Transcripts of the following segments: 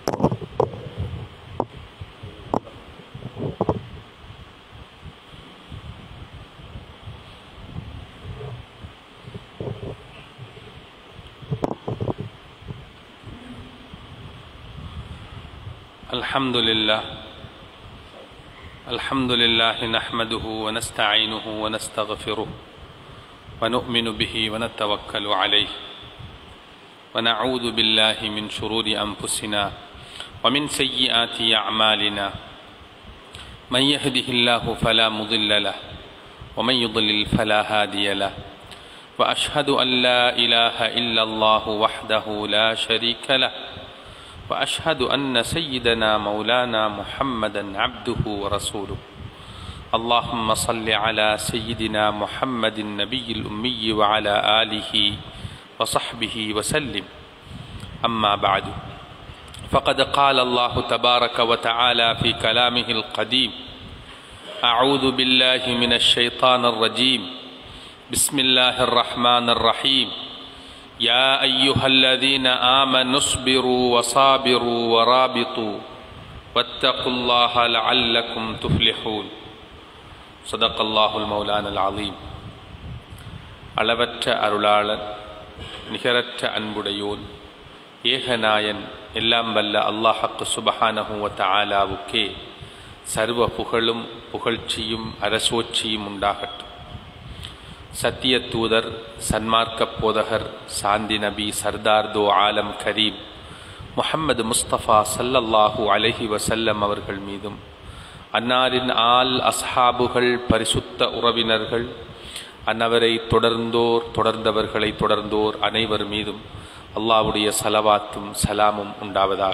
الحمد لله الحمد لله نحمده ونستعينه ونستغفره ونؤمن به ونتوكل عليه ونعوذ بالله من شرور انفسنا ومن سيئات اعمالنا من يهده الله فلا مضل له ومن يضلل فلا هادي له واشهد ان لا اله الا الله وحده لا شريك له واشهد ان سيدنا مولانا محمدا عبده ورسوله اللهم صل على سيدنا محمد النبي الامي وعلى اله وصحبه وسلم اما بعد فقد قال الله تبارك وتعالى في كلامه القديم اعوذ بالله من الشيطان الرجيم بسم الله الرحمن الرحيم يا ايها الذين امنوا اصبروا وصابروا ورابطوا واتقوا الله لعلكم تفلحون صدق الله المولانا العظيم அளவற்ற அருளாளன் நிகரற்ற அன்புடையோன் ஏகநாயன் எல்லாம் வல்ல அல்லாஹக்கு சுபஹானஹுவ தஆலாவுக்கே சர்வ புகழும் புகழ்ச்சியும் அரசோச்சியும் உண்டாகட்டும் சத்திய தூதர் சன்மார்க்க போதகர் சாந்தி நபி சர்தார் தோ ஆலம் கரீம் முஹம்மது முஸ்தபா சல்லல்லாஹூ அலஹி வசல்லம் அவர்கள் மீதும் அன்னாரின் ஆல் அஸ்ஹாபுகள் பரிசுத்த உறவினர்கள் அன்னவரை தொடர்ந்தோர் தொடர்ந்தவர்களை தொடர்ந்தோர் அனைவர் மீதும் அல்லாவுடைய சலவாத்தும் சலாமும் உண்டாவதாக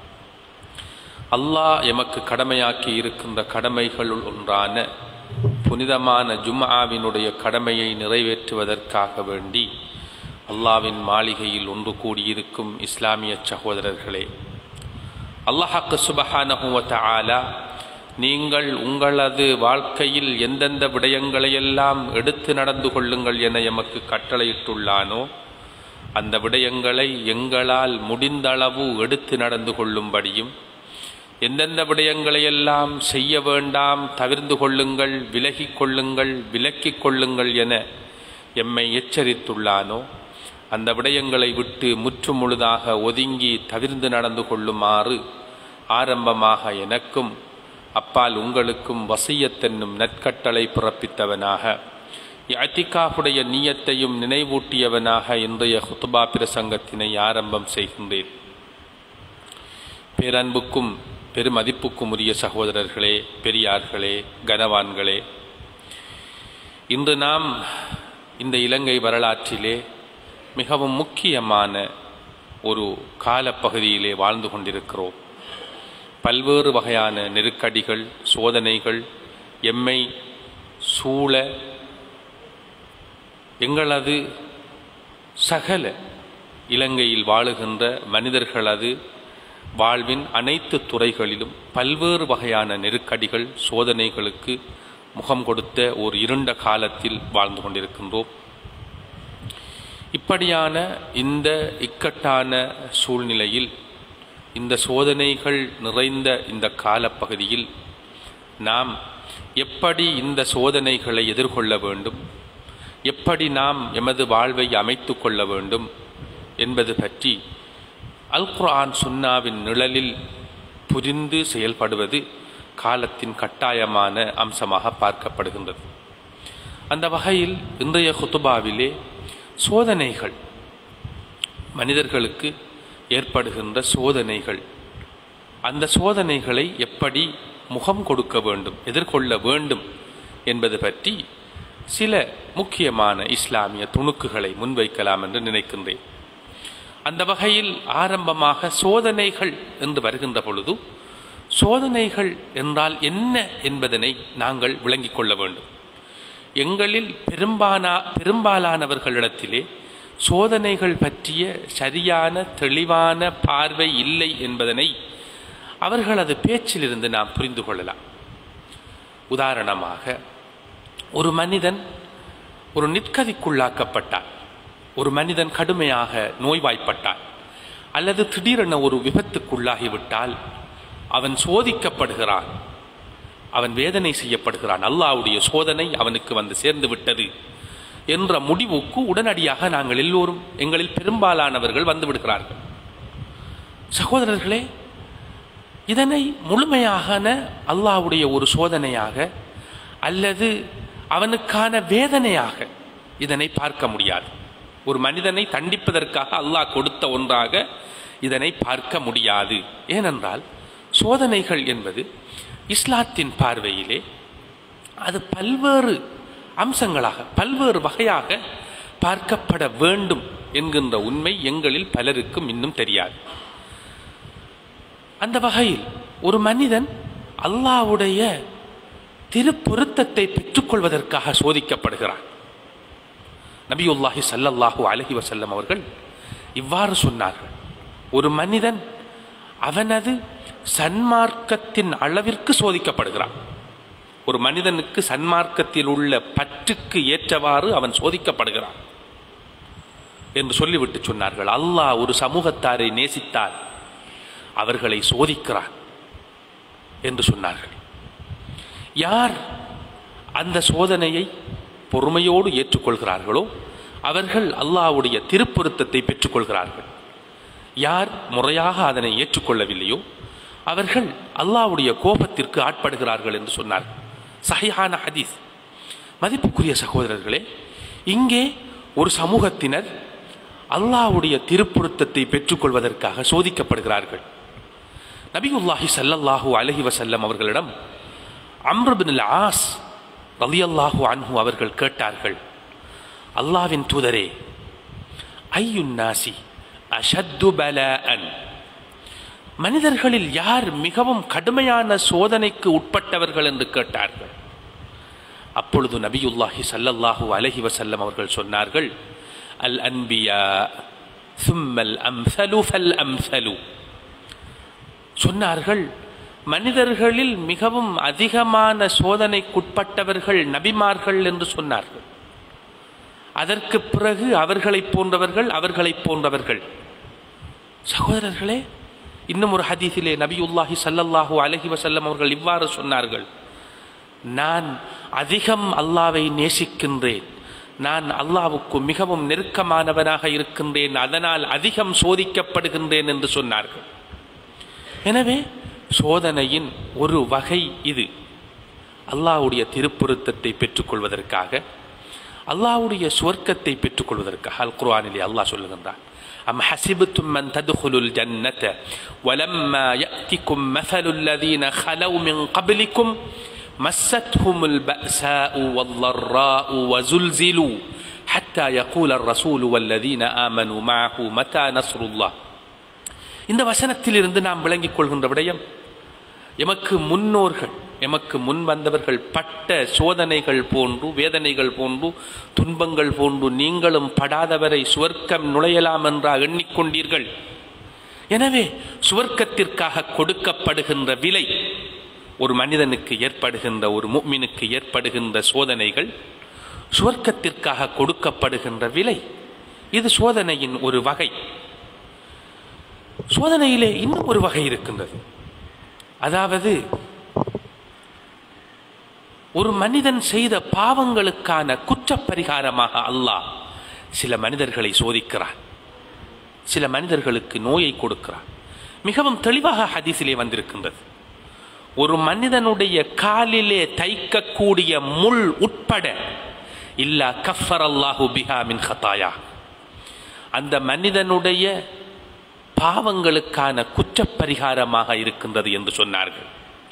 அல்லாஹ் எமக்கு கடமையாக்கி இருக்கின்ற கடமைகளுள் ஒன்றான புனிதமான ஜும்ஆவினுடைய கடமையை நிறைவேற்றுவதற்காக வேண்டி அல்லாவின் மாளிகையில் ஒன்று கூடியிருக்கும் இஸ்லாமிய சகோதரர்களே அல்லாஹாக்கு சுபஹானஹுவத்த ஆலா நீங்கள் உங்களது வாழ்க்கையில் எந்தெந்த விடயங்களையெல்லாம் எடுத்து நடந்து கொள்ளுங்கள் என எமக்கு கட்டளையிட்டுள்ளானோ அந்த விடயங்களை எங்களால் முடிந்தளவு எடுத்து நடந்து கொள்ளும்படியும் எந்தெந்த விடயங்களையெல்லாம் செய்ய வேண்டாம் தவிர்ந்து கொள்ளுங்கள் விலகிக் கொள்ளுங்கள் விலக்கிக் கொள்ளுங்கள் என எம்மை எச்சரித்துள்ளானோ அந்த விடயங்களை விட்டு முற்று முழுதாக ஒதுங்கி தவிர்ந்து நடந்து கொள்ளுமாறு ஆரம்பமாக எனக்கும் அப்பால் உங்களுக்கும் வசியத்தென்னும் நற்கட்டளை பிறப்பித்தவனாக அத்திகாவுடைய நீயத்தையும் நினைவூட்டியவனாக இன்றைய ஹுத்துபா பிரசங்கத்தினை ஆரம்பம் செய்கின்றேன் பேரன்புக்கும் பெருமதிப்புக்கும் உரிய சகோதரர்களே பெரியார்களே கனவான்களே இன்று நாம் இந்த இலங்கை வரலாற்றிலே மிகவும் முக்கியமான ஒரு காலப்பகுதியிலே வாழ்ந்து கொண்டிருக்கிறோம் பல்வேறு வகையான நெருக்கடிகள் சோதனைகள் எம்மை சூழ எங்களது சகல இலங்கையில் வாழுகின்ற மனிதர்களது வாழ்வின் அனைத்து துறைகளிலும் பல்வேறு வகையான நெருக்கடிகள் சோதனைகளுக்கு முகம் கொடுத்த ஒரு இருண்ட காலத்தில் வாழ்ந்து கொண்டிருக்கின்றோம் இப்படியான இந்த இக்கட்டான சூழ்நிலையில் இந்த சோதனைகள் நிறைந்த இந்த காலப்பகுதியில் நாம் எப்படி இந்த சோதனைகளை எதிர்கொள்ள வேண்டும் எப்படி நாம் எமது வாழ்வை அமைத்து கொள்ள வேண்டும் என்பது பற்றி அல் குர்ஆன் சுன்னாவின் நிழலில் புரிந்து செயல்படுவது காலத்தின் கட்டாயமான அம்சமாக பார்க்கப்படுகின்றது அந்த வகையில் இன்றைய குத்துபாவிலே சோதனைகள் மனிதர்களுக்கு ஏற்படுகின்ற சோதனைகள் அந்த சோதனைகளை எப்படி முகம் கொடுக்க வேண்டும் எதிர்கொள்ள வேண்டும் என்பது பற்றி சில முக்கியமான இஸ்லாமிய துணுக்குகளை முன்வைக்கலாம் என்று நினைக்கின்றேன் அந்த வகையில் ஆரம்பமாக சோதனைகள் என்று வருகின்ற பொழுது சோதனைகள் என்றால் என்ன என்பதனை நாங்கள் விளங்கிக் கொள்ள வேண்டும் எங்களில் பெரும்பானா பெரும்பாலானவர்களிடத்திலே சோதனைகள் பற்றிய சரியான தெளிவான பார்வை இல்லை என்பதனை அவர்களது பேச்சிலிருந்து நாம் புரிந்து கொள்ளலாம் உதாரணமாக ஒரு மனிதன் ஒரு நிற்கதிக்குள்ளாக்கப்பட்டான் ஒரு மனிதன் கடுமையாக நோய்வாய்ப்பட்டான் அல்லது திடீரென ஒரு விபத்துக்குள்ளாகிவிட்டால் அவன் சோதிக்கப்படுகிறான் அவன் வேதனை செய்யப்படுகிறான் அல்லாஹ்வுடைய சோதனை அவனுக்கு வந்து சேர்ந்து விட்டது என்ற முடிவுக்கு உடனடியாக நாங்கள் எல்லோரும் எங்களில் பெரும்பாலானவர்கள் வந்து விடுகிறார்கள் சகோதரர்களே இதனை முழுமையாக அல்லாஹ்வுடைய ஒரு சோதனையாக அல்லது அவனுக்கான வேதனையாக இதனை பார்க்க முடியாது ஒரு மனிதனை தண்டிப்பதற்காக அல்லாஹ் கொடுத்த ஒன்றாக இதனை பார்க்க முடியாது ஏனென்றால் சோதனைகள் என்பது இஸ்லாத்தின் பார்வையிலே அது பல்வேறு அம்சங்களாக பல்வேறு வகையாக பார்க்கப்பட வேண்டும் என்கின்ற உண்மை எங்களில் பலருக்கும் இன்னும் தெரியாது அந்த வகையில் ஒரு மனிதன் அல்லாஹ்வுடைய திருப்பொருத்தத்தை பெற்றுக்கொள்வதற்காக சோதிக்கப்படுகிறான் நபியுல்லாஹி ஸல்லல்லாஹு அலைஹி வஸல்லம் அவர்கள் இவ்வாறு சொன்னார்கள் ஒரு மனிதன் அவனது சன்மார்க்கத்தின் அளவிற்கு சோதிக்கப்படுகிறான் ஒரு மனிதனுக்கு சன்மார்க்கத்தில் உள்ள பற்றுக்கு ஏற்றவாறு அவன் சோதிக்கப்படுகிறான் என்று சொல்லிவிட்டு சொன்னார்கள் அல்லாஹ் ஒரு சமூகத்தாரை நேசித்தால் அவர்களை சோதிக்கிறான் என்று சொன்னார்கள் யார் அந்த சோதனையை பொறுமையோடு ஏற்றுக்கொள்கிறார்களோ அவர்கள் அல்லாஹ்வுடைய திருப்பொருத்தத்தை பெற்றுக்கொள்கிறார்கள் யார் முறையாக அதனை ஏற்றுக்கொள்ளவில்லையோ அவர்கள் அல்லாஹ்வுடைய கோபத்திற்கு ஆட்படுகிறார்கள் என்று சொன்னார்கள் சஹிஹான ஹதீஸ் மதிப்புக்குரிய சகோதரர்களே இங்கே ஒரு சமூகத்தினர் அல்லாஹ்வுடைய திருப்பொருத்தத்தை பெற்றுக்கொள்வதற்காக சோதிக்கப்படுகிறார்கள் நபியுல்லாஹி ஸல்லல்லாஹு அலைஹி வஸல்லம் அவர்களிடம் அம்ர் பின் ஆஸ் ரலியல்லாஹு அன்ஹு அவர்கள் கேட்டார்கள் அல்லாஹ்வின் தூதரே ஐயுன் நாசி அஷத்து பலாஅன் மனிதர்களில் யார் மிகவும் கடுமையான சோதனைக்கு உட்பட்டவர்கள் என்று கேட்டார்கள் அப்பொழுது நபியுல்லாஹி ஸல்லல்லாஹு அலைஹி வஸல்லம் அவர்கள் சொன்னார்கள் அல் அன்பியா சும்மல் அம்சலு ஃபல் அம்சலு சொன்னார்கள் மனிதர்களில் மிகவும் அதிகமான சோதனைக்குட்பட்டவர்கள் நபிமார்கள் என்று சொன்னார்கள் அதற்கு பிறகு அவர்களைப் போன்றவர்கள் அவர்களைப் போன்றவர்கள் சகோதரர்களே இன்னும் ஒரு ஹதீஸிலே நபியுல்லாஹி ஸல்லல்லாஹு அலைஹி வஸல்லம் அவர்கள் இவ்வாறு சொன்னார்கள் நான் அதிகம் அல்லாவை நேசிக்கின்றேன் நான் அல்லாவுக்கு மிகவும் நெருக்கமானவனாக இருக்கின்றேன் அதனால் அதிகம் சோதிக்கப்படுகின்றேன் என்று சொன்னார்கள் எனவே சோதனையின் ஒரு வகை இது அல்லாஹ்வுடைய திருப்பொருத்தத்தை பெற்றுக்கொள்வதற்காக அல்லாஹ்வுடைய சுவர்க்கத்தை பெற்றுக்கொள்வதற்காக அல் குர்ஆனிலே அல்லாஹ் சொல்லுகின்றான் أم حسبتم من تدخلوا الجنة ولما يأتكم مثل الذين خلوا من قبلكم مستهم البأساء والضراء وزلزلوا حتى يقول الرسول والذين آمنوا معه متى نصر الله இந்த வசனத்திலிருந்து நாம் விளங்கிக் கொள்கின்ற விடயம் எமக்கு முன்னோர்கள் எமக்கு முன் வந்தவர்கள் பட்ட சோதனைகள் போன்று வேதனைகள் போன்று துன்பங்கள் போன்று நீங்களும் படாதவரை சுவர்க்கம் நுழையலாம் என்றா எண்ணிக்கொண்டீர்கள் எனவே சுவர்க்கத்திற்காக கொடுக்கப்படுகின்ற விலை ஒரு மனிதனுக்கு ஏற்படுகின்ற ஒரு முக்மினுக்கு ஏற்படுகின்ற சோதனைகள் சுவர்க்கத்திற்காக கொடுக்கப்படுகின்ற விலை இது சோதனையின் ஒரு வகை சோதனையிலே இன்னும் ஒரு வகை இருக்கின்றது அதாவது ஒரு மனிதன் செய்த பாவங்களுக்கான குற்றப்பரிகாரமாக அல்லாஹ் சில மனிதர்களை சோதிக்கிறான் சில மனிதர்களுக்கு நோயை கொடுக்கிறான் மிகவும் தெளிவாக ஹதீஸிலே வந்திருக்கின்றது ஒரு மனிதனுடைய காலிலே தைக்கக்கூடிய முள் உட்பட இல்லா கஃபர் அல்லாஹு பிஹா மின் ஹதாயா அந்த மனிதனுடைய பாவங்களுக்கான குற்றப்பரிகாரமாக இருக்கின்றது என்று சொன்னார்கள்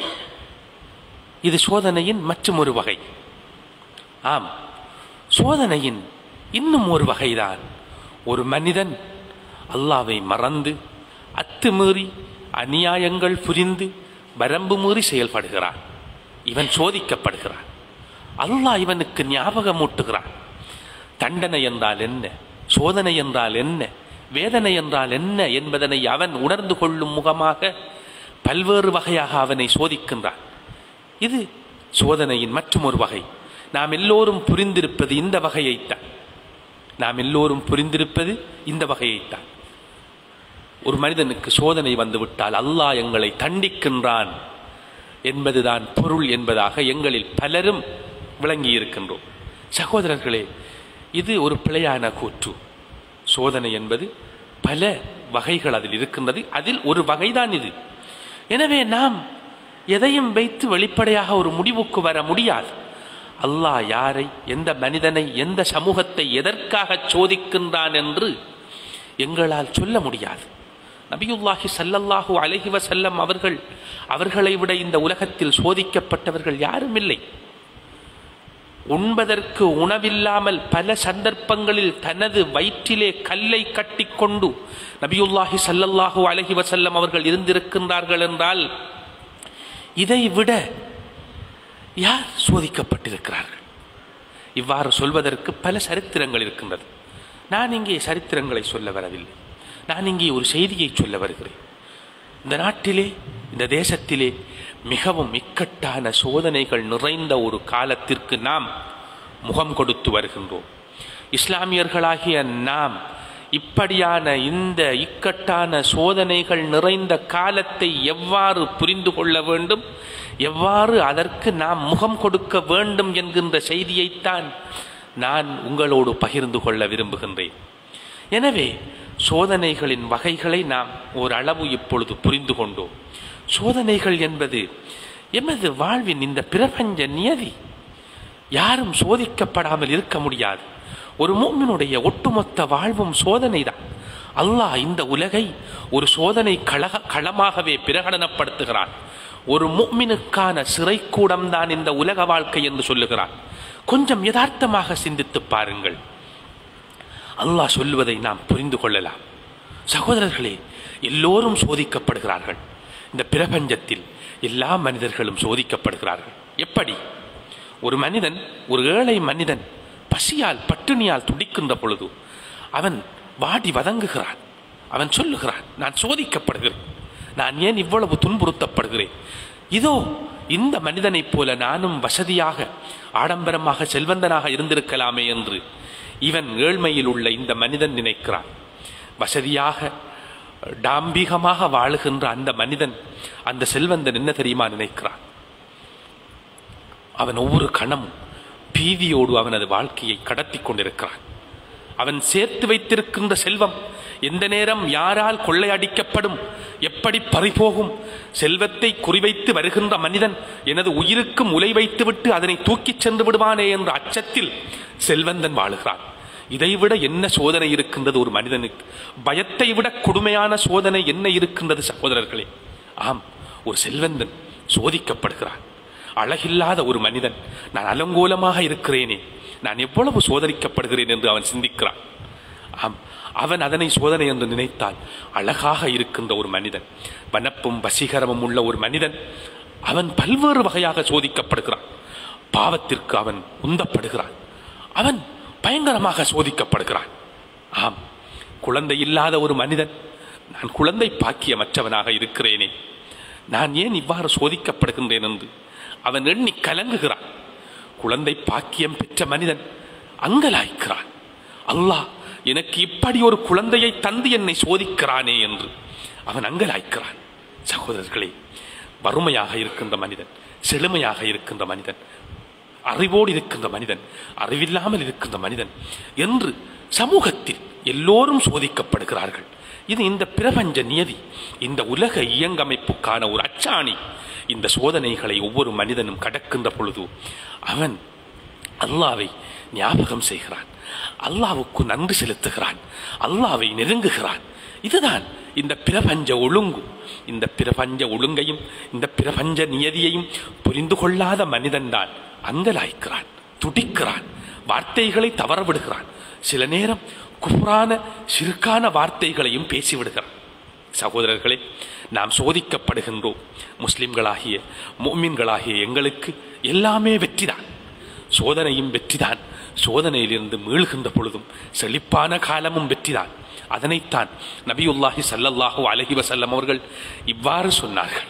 இது சோதனையின் மற்றும் ஒரு வகை ஆம் சோதனையின் இன்னும் ஒரு வகைதான் ஒரு மனிதன் அல்லாவை மறந்து அத்துமீறி அநியாயங்கள் புரிந்து வரம்பு மீறி செயல்படுகிறான் இவன் சோதிக்கப்படுகிறான் அல்லாஹ் இவனுக்கு ஞாபகமூட்டுகிறான் தண்டனை என்றால் என்ன சோதனை என்றால் என்ன வேதனை என்றால் என்ன என்பதனை அவன் உணர்ந்து கொள்ளும் முகமாக பல்வேறு வகையாக அவனை சோதிக்கின்றான் இது சோதனையின் மற்றும் ஒரு வகை நாம் எல்லோரும் புரிந்திருப்பது இந்த வகையைத்தான் நாம் எல்லோரும் புரிந்திருப்பது இந்த வகையைத்தான் ஒரு மனிதனுக்கு சோதனை வந்து விட்டால் அல்லாஹ் எங்களை தண்டிக்கின்றான் என்பதுதான் பொருள் என்பதாக எங்களில் பலரும் விளங்கி இருக்கின்றோம் சகோதரர்களே இது ஒரு பிழையான கூற்று சோதனை என்பது பல வகைகள் அதில் இருக்கின்றது அதில் ஒரு வகைதான் இது எனவே நாம் எதையும் வைத்து வெளிப்படையாக ஒரு முடிவுக்கு வர முடியாது அல்லாஹ் யாரை எந்த மனிதனை எந்த சமூகத்தை எதற்காக சோதிக்கின்றான் என்று எங்களால் சொல்ல முடியாது நபியுல்லாஹி சல்லல்லாஹு அலைஹி வஸல்லம் அவர்கள் அவர்களை விட இந்த உலகத்தில் சோதிக்கப்பட்டவர்கள் யாரும் இல்லை உண்பதற்கு உணவில்லாமல் பல சந்தர்ப்பங்களில் தனது வயிற்றிலே கல்லை கட்டிக்கொண்டு நபியுல்லாஹி சல்லல்லாஹு அலைஹி வஸல்லம் அவர்கள் இருந்திருக்கின்றார்கள் என்றால் இதை விட யார் சோதிக்கப்பட்டிருக்கிறார்கள் இவ்வாறு சொல்வதற்கு பல சரித்திரங்கள் இருக்கின்றது நான் இங்கே சரித்திரங்களை சொல்ல வரவில்லை நான் இங்கே ஒரு செய்தியை சொல்ல வருகிறேன் இந்த நாட்டிலே இந்த தேசத்திலே மிகவும் இக்கட்டான சோதனைகள் நிறைந்த ஒரு காலத்திற்கு நாம் முகம் கொடுத்து வருகின்றோம் இஸ்லாமியர்களாகிய நாம் இப்படியான இந்த இக்கட்டான சோதனைகள் நிறைந்த காலத்தை எவ்வாறு புரிந்து கொள்ள வேண்டும் எவ்வாறு அதற்கு நாம் முகம் கொடுக்க வேண்டும் என்கின்ற செய்தியைத்தான் நான் உங்களோடு பகிர்ந்து கொள்ள விரும்புகின்றேன் எனவே சோதனைகளின் வகைகளை நாம் ஓரளவு இப்பொழுது புரிந்து கொண்டோம் சோதனைகள் என்பது எமது வாழ்வின் இந்த பிரபஞ்ச நியதி யாரும் சோதிக்கப்படாமல் இருக்க முடியாது ஒரு மூமினுடைய ஒட்டுமொத்த வாழ்வும் சோதனை தான் அல்லாஹ் இந்த உலகை ஒரு சோதனை கழக களமாகவே பிரகடனப்படுத்துகிறான் ஒரு முக்மினுக்கான சிறைக்கூடம் தான் இந்த உலக வாழ்க்கை என்று சொல்லுகிறான் கொஞ்சம் யதார்த்தமாக சிந்தித்து பாருங்கள் அல்லாஹ் சொல்லுவதை நாம் புரிந்து கொள்ளலாம் சகோதரர்களே எல்லோரும் சோதிக்கப்படுகிறார்கள் இந்த பிரபஞ்சத்தில் எல்லா மனிதர்களும் சோதிக்கப்படுகிறார்கள் எப்படி ஒரு மனிதன் ஒரு ஏழை மனிதன் பசியால் பட்டினியால் துடிக்கின்ற பொழுது அவன் வாடி வதங்குகிறான் அவன் சொல்லுகிறான் நான் சோதிக்கப்படுகிறேன் நான் ஏன் இவ்வளவு துன்புறுத்தப்படுகிறேன் இதோ இந்த மனிதனைப் போல நானும் வசதியாக ஆடம்பரமாக செல்வந்தனாக இருந்திருக்கலாமே என்று இவன் ஏழ்மையில் உள்ள இந்த மனிதன் நினைக்கிறான் வசதியாக டாம்பிகமாக வாழுகின்ற அந்த மனிதன் அந்த செல்வந்தன் என்ன தெரியுமா நினைக்கிறான் அவன் ஒவ்வொரு கணமும் பீதியோடு அவனது வாழ்க்கையை கடத்தி கொண்டிருக்கிறான் அவன் சேர்த்து வைத்திருக்கின்ற செல்வம் எந்த நேரம் யாரால் கொள்ளையடிக்கப்படும் எப்படி பறிபோகும் செல்வத்தை குறிவைத்து வருகின்ற மனிதன் எனது உயிருக்கு முலை வைத்துவிட்டு அதனை தூக்கிச் சென்று விடுவானே என்ற அச்சத்தில் செல்வந்தன் வாழுகிறான் இதைவிட என்ன சோதனை இருக்கின்றது ஒரு மனிதனுக்கு பயத்தை விட கொடுமையான சோதனை என்ன இருக்கின்றது சகோதரர்களே ஆம் ஒரு செல்வந்தன் சோதிக்கப்படுகிறான் அழகில்லாத ஒரு மனிதன் நான் அலங்கோலமாக இருக்கிறேனே நான் எவ்வளவு சோதரிக்கப்படுகிறேன் என்று அவன் சிந்திக்கிறான் ஆம் அவன் அதனை சோதனை என்று நினைத்தால் அழகாக இருக்கின்ற ஒரு மனிதன் வனப்பும் வசீகரமும் உள்ள ஒரு மனிதன் அவன் பல்வேறு வகையாக சோதிக்கப்படுகிறான் பாவத்திற்கு அவன் உந்தப்படுகிறான் அவன் பயங்கரமாக சோதிக்கப்படுகிறான் ஆம் குழந்தை இல்லாத ஒரு மனிதன் நான் குழந்தை பாக்கியமற்றவனாக இருக்கிறேனே நான் ஏன் இவ்வாறு சோதிக்கப்படுகின்றேன் என்று அவன் எண்ணி கலங்குகிறான் குழந்தை பாக்கியம் பெற்ற மனிதன் அங்கலாய்க்கிறான் அல்லாஹ் எனக்கு இப்படி ஒரு குழந்தையை தந்து என்னை சோதிக்கிறானே என்று அவன் அங்கலாய்க்கிறான் சகோதரர்களே வறுமையாக இருக்கின்ற மனிதன் செழுமையாக இருக்கின்ற மனிதன் அறிவோடு இருக்கின்ற மனிதன் அறிவில்லாமல் இருக்கின்ற மனிதன் என்று சமூகத்தில் எல்லோரும் சோதிக்கப்படுகிறார்கள் இது இந்த பிரபஞ்ச நியதி இந்த உலக இயங்கமைப்புக்கான ஒரு அச்சாணி இந்த சோதனைகளை ஒவ்வொரு மனிதனும் கடக்கின்ற பொழுது அவன் அல்லாவை ஞாபகம் செய்கிறான் அல்லாவுக்கு நன்றி செலுத்துகிறான் அல்லாவை நெருங்குகிறான் இதுதான் இந்த பிரபஞ்ச ஒழுங்கு இந்த பிரபஞ்ச ஒழுங்கையும் இந்த பிரபஞ்ச நியதியையும் புரிந்து கொள்ளாத மனிதன்தான் அங்கலாய்க்கிறான் துடிக்கிறான் வார்த்தைகளை தவற விடுகிறான் சில நேரம் குஃப்ரான சிறுக்கான வார்த்தைகளையும் பேசிவிடுகிறான் சகோதரர்களே நாம் சோதிக்கப்படுகின்றோம் முஸ்லிம்களாகிய மோமின்களாகிய எங்களுக்கு எல்லாமே வெற்றிதான் சோதனையும் வெற்றிதான் சோதனையிலிருந்து மீள்கின்ற பொழுதும் செழிப்பான காலமும் வெற்றிதான் அதனைத்தான் நபியுல்லாஹி சல்லல்லாஹு அலஹி வசல்லம் அவர்கள் இவ்வாறு சொன்னார்கள்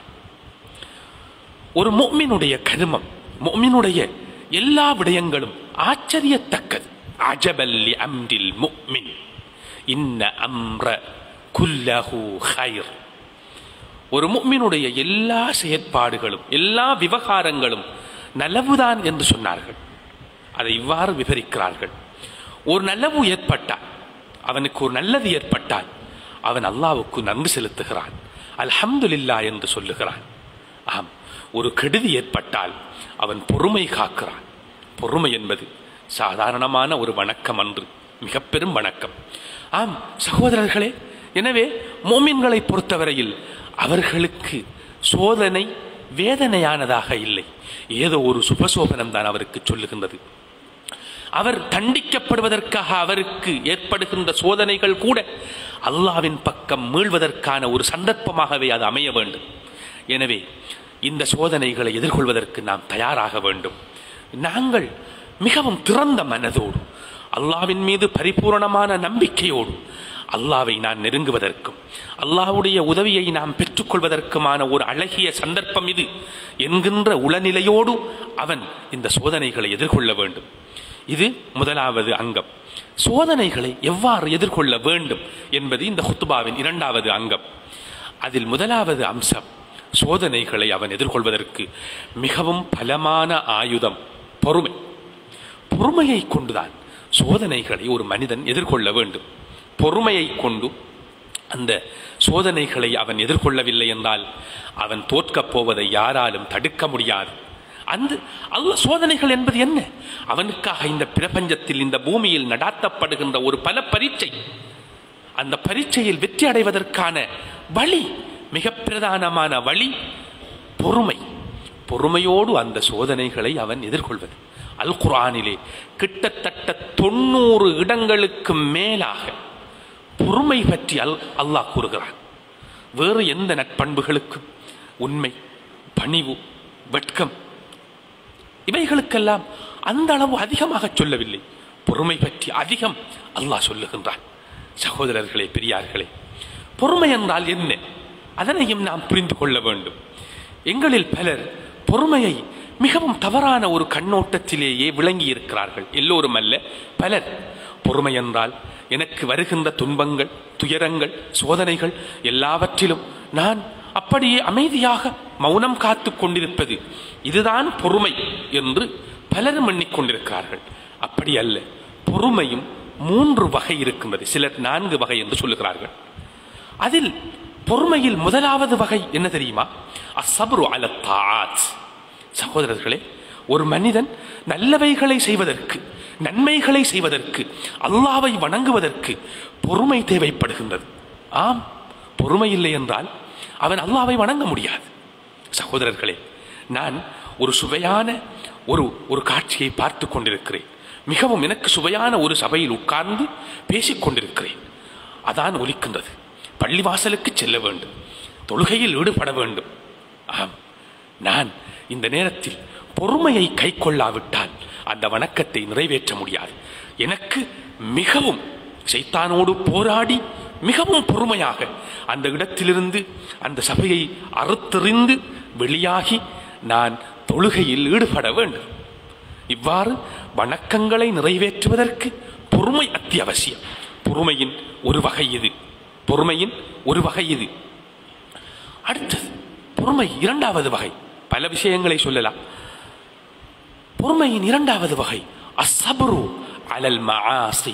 ஒரு மோமினுடைய கருமம் மோமினுடைய எல்லா விடயங்களும் ஆச்சரியத்தக்கது அஜபல்லி அம்ரில் முக்மின் இன்ன அம்ர குல்லஹு ஹைர் ஒரு முக்மினுடைய எல்லா செயற்பாடுகளும் எல்லா விவகாரங்களும் நலவுதான் என்று சொன்னார்கள் அதை இவ்வாறு விவரிக்கிறார்கள் ஒரு நலவு ஏற்பட்டால் அவனுக்கு ஒரு நல்லது ஏற்பட்டால் அவன் அல்லாவுக்கு நன்றி செலுத்துகிறான் அல்ஹம்துலில்லா என்று சொல்லுகிறான் ஆம் ஒரு கெடுதி ஏற்பட்டால் அவன் பொறுமை காக்கிறான் பொறுமை என்பது சாதாரணமான ஒரு வணக்கம் அன்று மிக பெரும் வணக்கம் ஆம் சகோதரர்களே எனவே மோமின்களை பொறுத்தவரையில் அவர்களுக்கு சோதனை வேதனையானதாக இல்லை ஏதோ ஒரு சுபசோபனம் தான் அவருக்கு சொல்லுகின்றது அவர் தண்டிக்கப்படுவதற்காக அவருக்கு ஏற்படுகின்ற சோதனைகள் கூட அல்லாவின் பக்கம் மீள்வதற்கான ஒரு சந்தர்ப்பமாகவே அது அமைய வேண்டும் எனவே இந்த சோதனைகளை எதிர்கொள்வதற்கு நாம் தயாராக வேண்டும் நாங்கள் மிகவும் திறந்த மனதோடு அல்லாவின் மீது பரிபூரணமான நம்பிக்கையோடு அல்லாவை நான் நெருங்குவதற்கும் அல்லாஹ்வுடைய உதவியை நாம் பெற்றுக்கொள்வதற்குமான ஒரு அழகிய சந்தர்ப்பம் இது என்கின்ற உளநிலையோடு அவன் இந்த சோதனைகளை எதிர்கொள்ள வேண்டும் இது முதலாவது அங்கம் சோதனைகளை எவ்வாறு எதிர்கொள்ள வேண்டும் என்பது இந்த ஹுத்துபாவின் இரண்டாவது அங்கம் அதில் முதலாவது அம்சம் சோதனைகளை அவன் எதிர்கொள்வதற்கு மிகவும் பலமான ஆயுதம் பொறுமை பொறுமையை கொண்டுதான் சோதனைகளை ஒரு மனிதன் எதிர்கொள்ள வேண்டும் பொறுமையை கொண்டு அந்த சோதனைகளை அவன் எதிர்கொள்ளவில்லை என்றால் அவன் தோற்கப் போவதை யாராலும் தடுக்க முடியாது அந்த அல்ல சோதனைகள் என்பது என்ன அவனுக்காக இந்த பிரபஞ்சத்தில் இந்த பூமியில் நடாத்தப்படுகின்ற ஒரு பல பரீட்சை அந்த பரீட்சையில் வெற்றி அடைவதற்கான வழி மிக பிரதானமான வழி பொறுமை பொறுமையோடு அந்த சோதனைகளை அவன் எதிர்கொள்வது அல் குர்ஆனிலே கிட்டத்தட்ட தொண்ணூறு இடங்களுக்கு மேலாக பொறுமை பற்றி அல் அல்லாஹ் கூறுகிறான் வேறு எந்த நட்பண்புகளுக்கும் உண்மை பணிவு வெட்கம் இவைகளுக்கெல்லாம் அந்த அளவு அதிகமாக சொல்லவில்லை பொறுமை பற்றி அதிகம் அல்லாஹ் சொல்லுகின்றான் சகோதரர்களே பெரியார்களே பொறுமை என்றால் என்ன அதனையும் நாம் புரிந்து கொள்ள வேண்டும் எங்களில் பலர் பொறுமையை மிகவும் தவறான ஒரு கண்ணோட்டத்திலேயே விளங்கி இருக்கிறார்கள் எல்லோரும் அல்ல பலர் பொறுமை என்றால் எனக்கு வருகின்ற துன்பங்கள் துயரங்கள் சோதனைகள் எல்லாவற்றிலும் நான் அப்படியே அமைதியாக மௌனம் காத்து கொண்டிருப்பது இதுதான் பொறுமை என்று பலரும் எண்ணிக்கொண்டிருக்கிறார்கள் அப்படி அல்ல பொறுமையும் மூன்று வகை இருக்கின்றது சிலர் நான்கு வகை என்று சொல்லுகிறார்கள் அதில் பொறுமையில் முதலாவது வகை என்ன தெரியுமா அசப்ரு அலத்தாத் சகோதரர்களே ஒரு மனிதன் நல்லவைகளை செய்வதற்கு நன்மைகளை செய்வதற்கு அல்லாவை வணங்குவதற்கு பொறுமை தேவைப்படுகின்றது ஆம் பொறுமை இல்லை என்றால் அவன் அல்லாவை வணங்க முடியாது சகோதரர்களே நான் ஒரு சுவையான ஒரு ஒரு காட்சியை பார்த்து கொண்டிருக்கிறேன் மிகவும் எனக்கு சுவையான ஒரு சபையில் உட்கார்ந்து பேசிக் கொண்டிருக்கிறேன் அதான் ஒலிக்கின்றது பள்ளிவாசலுக்கு செல்ல வேண்டும் தொழுகையில் ஈடுபட வேண்டும் ஆம் நான் இந்த நேரத்தில் பொறுமையை கை கொள்ளாவிட்டால் அந்த வணக்கத்தை நிறைவேற்ற முடியாது எனக்கு மிகவும் சைத்தானோடு போராடி மிகவும் பொறுமையாக அந்த இடத்திலிருந்து அந்த சபையை அறுத்தெறிந்து வெளியாகி நான் தொழுகையில் ஈடுபட வேண்டும் இவ்வாறு வணக்கங்களை நிறைவேற்றுவதற்கு பொறுமை அத்தியாவசியம் பொறுமையின் ஒரு வகை இது பொறுமையின் ஒரு வகை இது அடுத்தது பொறுமை இரண்டாவது வகை பல விஷயங்களை சொல்லலாம் பொறுமையின் இரண்டாவது வகை அசபரு அலல் மஆசி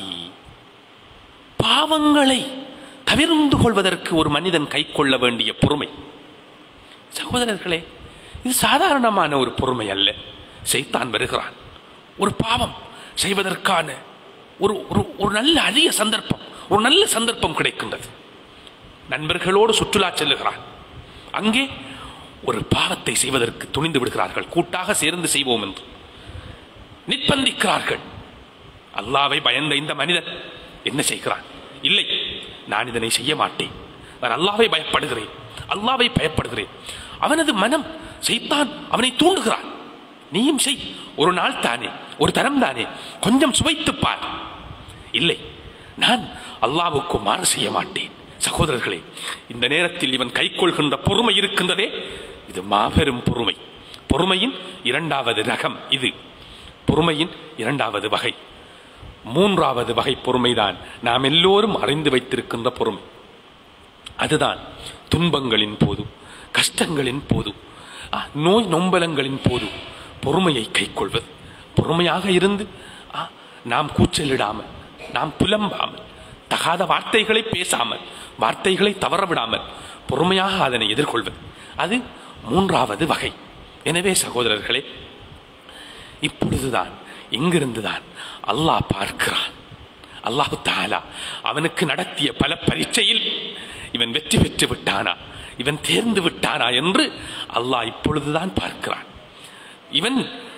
பாவங்களை தவிர்ந்து கொள்வதற்கு ஒரு மனிதன் கை கொள்ள வேண்டிய பொறுமை சகோதரர்களே இது சாதாரணமான ஒரு பொறுமை அல்ல செய்தான் வருகிறான் ஒரு பாவம் செய்வதற்கான ஒரு ஒரு ஒரு நல்ல அதிக சந்தர்ப்பம் ஒரு நல்ல சந்தர்ப்பம் கிடைக்கின்றது நண்பர்களோடு சுற்றுலா செல்லுகிறான் அங்கே ஒரு பாவத்தை செய்வதற்கு துணிந்து விடுகிறார்கள் கூட்டாக சேர்ந்து செய்வோம் என்று நிர்பந்திக்கிறார்கள் அல்லாவை பயந்த இந்த மனிதன் என்ன செய்கிறான் இல்லை நான் இதனை செய்ய மாட்டேன் நான் அல்லாவை பயப்படுகிறேன் அல்லாவை பயப்படுகிறேன் அவனது மனம் செய்தான் அவனை தூண்டுகிறான் நீயும் செய் ஒரு நாள் தானே ஒரு தரம் தானே கொஞ்சம் சுவைத்துப் பார் இல்லை நான் அல்லாவுக்கு மாறு செய்ய மாட்டேன் சகோதரர்களே இந்த நேரத்தில் இவன் கைக்கொள்கின்ற பொறுமை இருக்கின்றதே இது மாபெரும் பொறுமை பொறுமையின் இரண்டாவது ரகம் இது பொறுமையின் இரண்டாவது வகை மூன்றாவது வகை பொறுமைதான் நாம் எல்லோரும் அறிந்து வைத்திருக்கின்ற பொறுமை அதுதான் துன்பங்களின் போது கஷ்டங்களின் போது ஆ, நோய் நொம்பலங்களின் போது பொறுமையை கைக்கொள்வது பொறுமையாக இருந்து ஆ, நாம் கூச்சலிடாமல் நாம் புலம்பாமல் தகாத வார்த்தைகளை பேசாமல் வார்த்தைகளை தவறவிடாமல் பொறுமையாக அதனை எதிர்கொள்வது அது மூன்றாவது வகை எனவே சகோதரர்களே இப்பொழுதுதான் இங்கிருந்துதான் அல்லாஹ் பார்க்கிறான் அல்லாஹு தாலா அவனுக்கு நடத்திய பல பரீட்சையில் இவன் வெற்றி பெற்று விட்டானா இவன் தேர்ந்து விட்டானா என்று அல்லாஹ் இப்பொழுதுதான் பார்க்கிறான் இவன்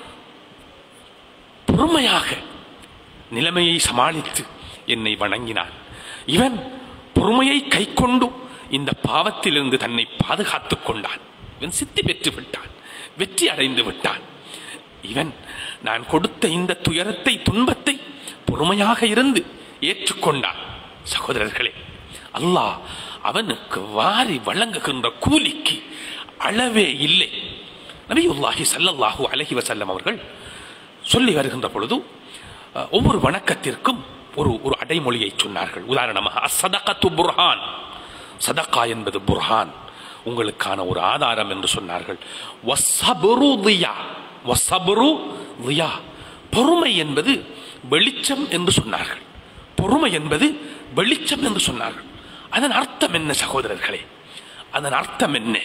பொறுமையாக நிலைமையை சமாளித்து என்னை வணங்கினான் இவன் பொறுமையை கைக்கொண்டு இந்த பாவத்திலிருந்து தன்னை பாதுகாத்துக் கொண்டான் இவன் சித்தி பெற்று விட்டான் வெற்றி அடைந்து விட்டான் இவன் நான் கொடுத்த இந்த துயரத்தை துன்பத்தை பொறுமையாக இருந்து ஏற்றுக்கொண்டான் சகோதரர்களே அல்லாஹ் அவனுக்கு வாரி வழங்குகின்ற கூலிக்கு அளவே இல்லை நபியுல்லாஹி ஸல்லல்லாஹு அலைஹி வஸல்லம் அவர்கள் சொல்லி வருகின்ற பொழுது அஹ், ஒவ்வொரு வணக்கத்திற்கும் ஒரு ஒரு அடைமொழியை சொன்னார்கள் உதாரணமாக அசதகத்து புர்ஹான் சதகா என்பது புர்ஹான் உங்களுக்கான ஒரு ஆதாரம் என்று சொன்னார்கள் வஸ்ஸப்ரு தியா. வஸ்ஸப்ரு தியா. பொறுமை என்பது வெளிச்சம் என்று சொன்னார்கள் பொறுமை என்பது வெளிச்சம் என்று சொன்னார்கள் அதன் அர்த்தம் என்ன சகோதரர்களே அதன் அர்த்தம் என்ன